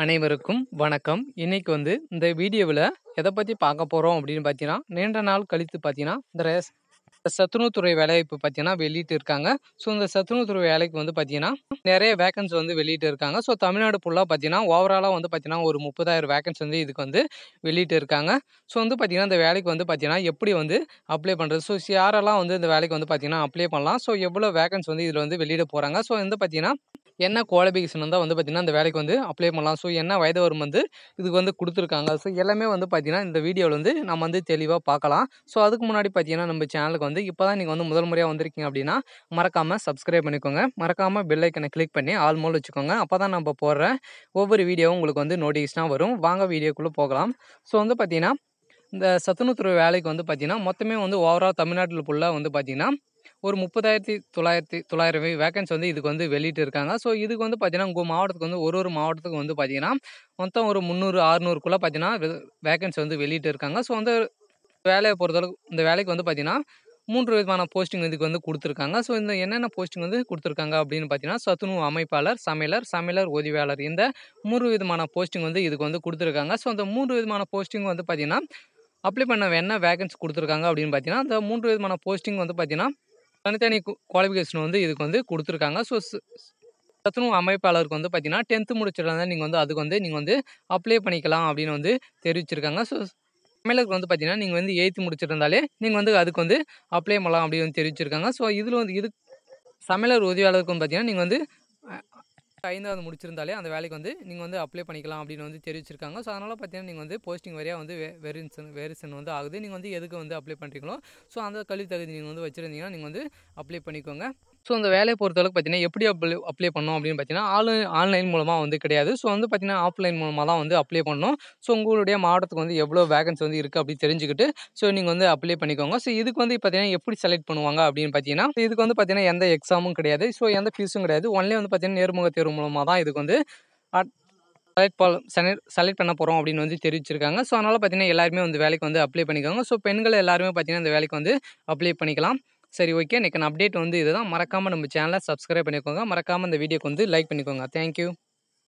அனைவருக்கும் வணக்கம். இன்னைக்கு வந்து இந்த வீடியோவுல எத பத்தி பார்க்க போறோம் அப்படின்னு பார்த்தீங்கன்னா, நீண்ட நாள் கழித்து பார்த்தீங்கன்னா, இந்த ரேஸ் சத்துணவுத் துறை வேலைவாய்ப்பு பார்த்தீங்கன்னா வெளியிட்டு இருக்காங்க. ஸோ, இந்த சத்துணவுத் துறை வேலைக்கு வந்து பார்த்தீங்கன்னா, நெறைய வேக்கன்சி வந்து வெளியிட்டு இருக்காங்க. ஸோ, தமிழ்நாடு ஃபுல்லா பார்த்தீங்கன்னா, ஓவராலா வந்து பார்த்தீங்கன்னா, ஒரு 30,000 வேக்கன்சி வந்து இதுக்கு வந்து வெளியிட்டு இருக்காங்க. ஸோ, வந்து பார்த்தீங்கன்னா, இந்த வேலைக்கு வந்து பார்த்தீங்கன்னா, எப்படி வந்து அப்ளை பண்றது? ஸோ, யாரெல்லாம் வந்து இந்த வேலைக்கு வந்து பார்த்தீங்கன்னா, அப்ளை பண்ணலாம்? ஸோ, எவ்வளோ வேக்கன்சி வந்து இதில வந்து வெளியிட போறாங்க? ஸோ, வந்து பார்த்தீங்கன்னா, என்ன குவாலிஃபிகேஷன் இருந்தா வந்து பார்த்தீங்கன்னா, இந்த வேலைக்கு வந்து அப்ளை பண்ணலாம்? ஸோ, என்ன வயது வரம்பு வந்து இதுக்கு வந்து குடுத்துருக்காங்க? ஸோ, எல்லாமே வந்து பார்த்தீங்கன்னா, இந்த வீடியோல வந்து நம்ம வந்து தெளிவா பார்க்கலாம். ஸோ, அதுக்கு முன்னாடி பார்த்தீங்கன்னா, நம்ம சேனலுக்கு வந்து இப்ப தான் நீங்க வந்து முதல் முறையா வந்திருக்கீங்க அப்படின்னா, மறக்காம சப்ஸ்கிரைப் பண்ணிக்கோங்க. மறக்காம பெல் ஐக்கன கிளிக் பண்ணி ஆல் மோடுல வச்சுக்கோங்க. அப்பதான் நம்ப போடுற ஒவ்வொரு வீடியோவும் உங்களுக்கு வந்து நோட்டிஃபிகேஷனா வரும். வாங்க வீடியோக்குள்ள போகலாம். ஸோ, வந்து பார்த்தீங்கன்னா, இந்த சத்துணவுத் துறை வேலைக்கு வந்து பார்த்தீங்கன்னா, மொத்தமே வந்து ஓவரால் தமிழ்நாட்டுல ஃபுல்லா வந்து பார்த்தீங்கன்னா, ஒரு 30,900 வேக்கன்சி வந்து இதுக்கு வந்து வெளியிட்டு இருக்காங்க. ஸோ, இதுக்கு வந்து பார்த்தீங்கன்னா, உங்க மாவட்டத்துக்கு வந்து ஒரு ஒரு மாவட்டத்துக்கும் வந்து பார்த்தீங்கன்னா, மொத்தம் ஒரு 300, 600க்குள்ள பார்த்தீங்கன்னா, வே வேக்கன்சி வந்து வெளியிட்டு இருக்காங்க. ஸோ, வந்து வேலைய பொறுத்தளவுக்கு இந்த வேலைக்கு வந்து பார்த்தீங்கன்னா, 3 விதமான போஸ்டிங் இதுக்கு வந்து குடுத்துருக்காங்க. ஸோ, இந்த என்னென்ன போஸ்டிங் வந்து குடுத்துருக்காங்க அப்படின்னு பார்த்தீங்கன்னா, சத்துணவு அமைப்பாளர், சமையலர், சமையலர் உதவியாளர் இந்த 3 விதமான போஸ்டிங் வந்து இதுக்கு வந்து குடுத்துருக்காங்க. ஸோ, அந்த 3 விதமான போஸ்டிங் வந்து பார்த்தீங்கன்னா, அப்ளை பண்ண என்ன வேக்கன்சி குடுத்துருக்காங்க அப்படின்னு பார்த்தீங்கன்னா, அந்த 3 விதமான போஸ்டிங் வந்து பார்த்தீங்கன்னா, தனித்தனி கு குவாலிஃபிகேஷன் வந்து இதுக்கு வந்து குடுத்துருக்காங்க. ஸோ, ஸ் சத்துணவு அமைப்பாளருக்கு வந்து பார்த்தீங்கன்னா, 10த் முடிச்சிருந்தா நீங்க வந்து அதுக்கு வந்து நீங்க வந்து அப்ளை பண்ணிக்கலாம் அப்படின்னு வந்து தெரிவிச்சிருக்காங்க. ஸோ, சமையலருக்கு வந்து பார்த்தீங்கன்னா, நீங்க வந்து 8த் முடிச்சிருந்தாலே நீங்க வந்து அதுக்கு வந்து அப்ளை பண்ணலாம் அப்படின்னு வந்து தெரிவிச்சிருக்காங்க. ஸோ, இதுல வந்து இது சமையலர் உதவியாளருக்கு வந்து பார்த்தீங்கன்னா, நீங்க வந்து அ 5வது முடிச்சிருந்தாலே அந்த வேலைக்கு வந்து நீங்க வந்து அப்ளை பண்ணிக்கலாம் அப்படின்னு வந்து தெரிவிச்சிருக்காங்க. ஸோ, அதனால பார்த்தீங்கன்னா, நீங்க வந்து போஸ்டிங் வாரியா வந்து வே வேரியன்ஷன் வேரியேஷன் வந்து ஆகுது. நீங்க வந்து எதுக்கு வந்து அப்ளை பண்றீங்களோ, ஸோ அந்த கல்வி தகுதி நீங்க வந்து வச்சிருந்தீங்கன்னா, நீங்க வந்து அப்ளை பண்ணிக்கோங்க. ஸோ, இந்த வேலைய பொறுத்தளவுக்கு பார்த்தீங்கன்னா, எப்படி அப்ளை அப்ளை பண்ணணும் அப்படின்னு பார்த்தீங்கன்னா, ஆலு ஆன்லைன் மூலமா வந்து கிடையாது. ஸோ, வந்து பார்த்தீங்கன்னா, ஆஃப்லைன் மூலமா தான் வந்து அப்ளை பண்ணணும். ஸோ, உங்களுடைய மாவட்டத்துக்கு வந்து எவ்வளோ வேக்கன்சி வந்து இருக்கு அப்படின்னு தெரிஞ்சுக்கிட்டு, ஸோ, நீங்க வந்து அப்ளை பண்ணிக்கோங்க. ஸோ, இதுக்கு வந்து பார்த்தீங்கன்னா, எப்படி செலக்ட் பண்ணுவாங்க அப்படின்னு பார்த்தீங்கன்னா, இதுக்கு வந்து பார்த்தீங்கன்னா, எந்த எக்ஸாமும் கிடையாது. ஸோ, எந்த ஃபீஸும் கிடையாது. ஒன்லி வந்து பார்த்தீங்கன்னா, நேர்முக தேர்வு மூலமா தான் இதுக்கு வந்து அட் செலக்ட் ப செலக்ட் செலக்ட் பண்ண போறோம் அப்படின்னு வந்து தெரிவிச்சிருக்காங்க. ஸோ, அதனால பார்த்தீங்கன்னா, எல்லாருமே வந்து வேலைக்கு வந்து அப்ளை பண்ணிக்கோங்க. ஸோ, பெண்கள் எல்லாருமே பார்த்தீங்கன்னா, இந்த வேலைக்கு வந்து அப்ளை பண்ணிக்கலாம். சரி ஓகே. இன்னைக்கான அப்டேட் வந்து இதுதான். மறக்காம நம்ம சேனல சப்ஸ்கிரைப் பண்ணிக்கோங்க. மறக்காம இந்த வீடியோக்கு வந்து லைக் பண்ணிக்கோங்க. Thank you.